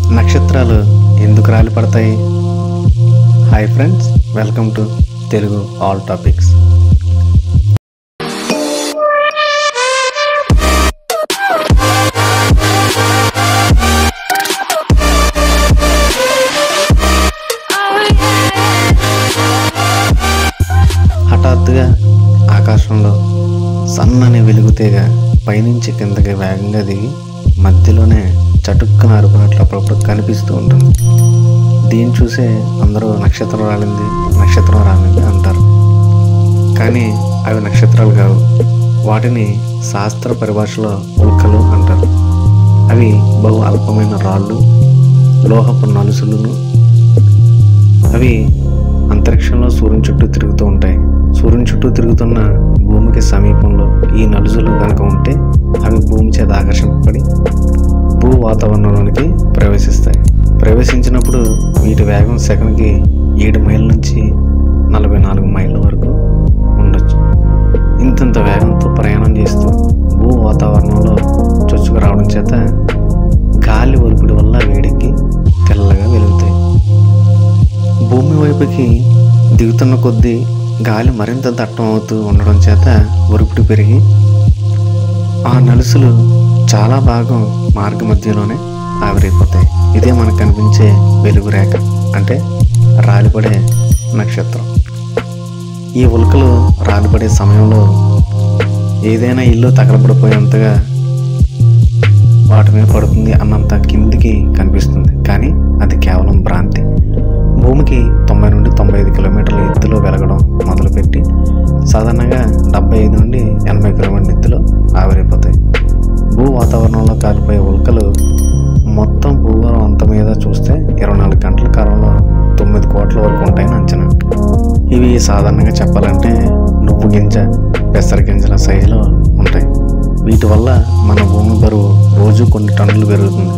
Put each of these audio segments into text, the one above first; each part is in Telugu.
నక్షత్రాలు ఎందుకు రాలి పడతాయి hi friends welcome to Telugu all topics హఠాత్తుగా ఆకాశంలో సన్నని వెలుగుతీగ పైనుంచి కిందకి వేగంగా దిగి మధ్యలోనే చటుక్కున అరుపునట్లు అప్పుడప్పుడు కనిపిస్తూ ఉంటుంది దీన్ని చూసే అందరూ నక్షత్రం రాలింది నక్షత్రం రాలింది అంటారు కానీ అవి నక్షత్రాలు కావు వాటిని శాస్త్ర పరిభాషలో ఉల్కలు అంటారు అవి బహు అల్పమైన రాళ్ళు లోహపు నలుసులను అవి అంతరిక్షంలో సూర్యుని చుట్టూ తిరుగుతూ ఉంటాయి సూర్యుని చుట్టూ తిరుగుతున్న భూమికి సమీపంలో ఈ నలుసులు కనుక ఉంటే అవి భూమి చేత ఆకర్షింపబడి భూ వాతావరణంలోనికి ప్రవేశిస్తాయి ప్రవేశించినప్పుడు వీటి వేగం సెకండ్కి ఏడు మైళ్ళ నుంచి నలభై నాలుగు మైళ్ళ వరకు ఉండొచ్చు ఇంతంత వేగంతో ప్రయాణం చేస్తూ భూ వాతావరణంలో చొచ్చుకు రావడం చేత గాలి ఒలిపిడి వల్ల వేడెక్కి తెల్లగా వెలుగుతాయి భూమి వైపుకి దిగుతున్న కొద్దీ గాలి మరింత దట్టం అవుతూ ఉండడం చేత ఒరిపిడి పెరిగి ఆ నలుసులు చాలా భాగం మార్గ మధ్యలోనే ఆవిరైపోతాయి ఇదే మనకు కనిపించే వెలుగు రేఖ అంటే రాలిపడే నక్షత్రం ఈ ఉల్కలు రాలిపడే సమయంలో ఏదైనా ఇల్లు తగలబడిపోయేంతగా వాటి మీద పడుతుంది అన్నంత కిందికి కనిపిస్తుంది కానీ అది కేవలం భ్రాంతి భూమికి తొంభై నుండి తొంభై ఐదు కిలోమీటర్ల ఎత్తులో వెలగడం మొదలుపెట్టి సాధారణంగా డెబ్బై ఐదు నుండి ఎనభై కిలోమీటర్ల ఎత్తులో ఆవిరైపోతాయి భూ వాతావరణంలో కాలిపోయే ఉల్కలు మొత్తం భూగోళం అంత మీద చూస్తే ఇరవై నాలుగు గంటల కాలంలో తొమ్మిది కోట్ల వరకు ఉంటాయని అంచనా ఇవి సాధారణంగా చెప్పాలంటే నువ్వు గింజ పెసర గింజల సైజులో ఉంటాయి వీటి వల్ల మన భూమి బరువు రోజు కొన్ని టన్నులు పెరుగుతుంది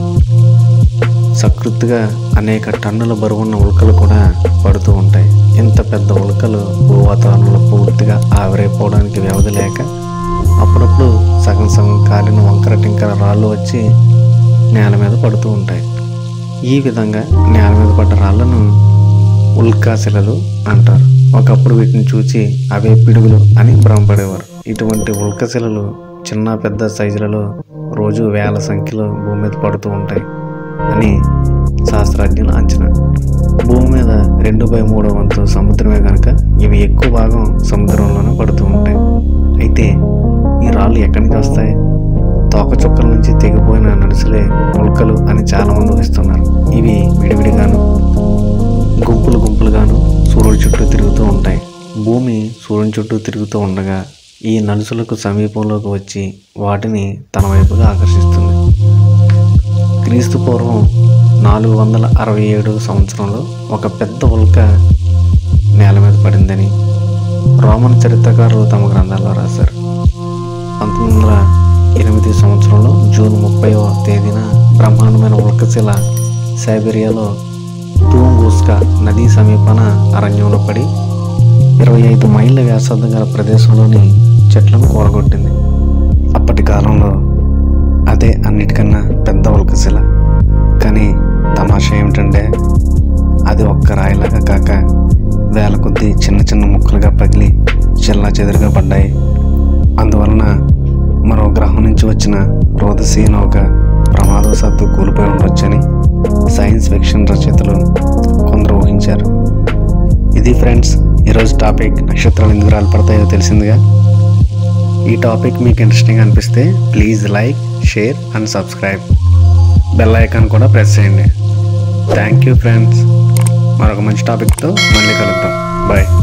సకృత్తుగా అనేక టన్నుల బరువున్న ఉల్కలు కూడా పడుతూ ఉంటాయి ఇంత పెద్ద ఉల్కలు భూ వాతావరణంలో పూర్తిగా ఆవిరైపోవడానికి వ్యవధి లేక అప్పుడప్పుడు సగం సగం కాలిన వంకర టింకర రాళ్ళు వచ్చి నేల మీద పడుతూ ఉంటాయి ఈ విధంగా నేల మీద పడ్డ రాళ్లను ఉల్కాశిలలు అంటారు ఒకప్పుడు వీటిని చూసి అవే పిడుగులు అని భ్రమపడేవారు ఇటువంటి ఉల్కశిలలు చిన్న పెద్ద సైజులలో రోజు వేల సంఖ్యలో భూమి మీద పడుతూ ఉంటాయి అని శాస్త్రజ్ఞుల అంచనా భూమి మీద రెండు బై మూడో వంతు సముద్రమే కనుక ఇవి ఎక్కువ భాగం సముద్రంలోనే పడుతూ ఉంటాయి అయితే ఈ రాళ్ళు ఎక్కడి నుంచి వస్తాయి తోక చుక్కల నుంచి తెగిపోయిన నలుసులే ఉల్కలు అని చాలా మంది ఊహిస్తున్నారు ఇవి విడివిడిగాను గుంపులు గుంపులుగాను సూర్యుడి చుట్టూ తిరుగుతూ ఉంటాయి భూమి సూర్యుని చుట్టూ తిరుగుతూ ఉండగా ఈ నలుసులకు సమీపంలోకి వచ్చి వాటిని తన వైపుగా ఆకర్షిస్తుంది క్రీస్తు పూర్వం నాలుగు వందల అరవై ఏడు సంవత్సరంలో ఒక పెద్ద ఉల్క నేల మీద పడిందని రోమన్ చరిత్రకారులు తమ గ్రంథాల్లో రాశారు పంతొమ్మిది వందల ఎనిమిది సంవత్సరంలో జూన్ ముప్పైవ తేదీన బ్రహ్మాండమైన ఉల్కశిల సైబీరియాలో తూంగూస్కా నదీ సమీపన అరణ్యంలో పడి ఇరవై ఐదు మైళ్ళ వ్యాసార్థం గల ప్రదేశంలోని చెట్లను కూరగొట్టింది అప్పటి కాలంలో అదే అన్నిటికన్నా పెద్ద ఉల్కశిల కానీ తమాషా ఏమిటంటే అది ఒక్క రాయిలాగా కాక వేల కొద్దీ చిన్న చిన్న ముక్కలుగా పగిలి చెల్లా చెదురుగా పడ్డాయి అందువలన మరో గ్రహం నుంచి వచ్చిన రోదసీ నౌక ప్రమాదవశాత్తు కూలిపోయి ఉండొచ్చని సైన్స్ ఫిక్షన్ రచయితలు కొందరు ఊహించారు ఇది ఫ్రెండ్స్ ఈరోజు టాపిక్ నక్షత్రాలు ఎందుకు రాలిపడతాయో తెలిసిందిగా ఈ టాపిక్ మీకు ఇంట్రెస్టింగ్ అనిపిస్తే please like share and subscribe bell icon కూడా ప్రెస్ చేయండి థ్యాంక్ యూ ఫ్రెండ్స్ మరొక మంచి టాపిక్తో మళ్ళీ కలుద్దాం బాయ్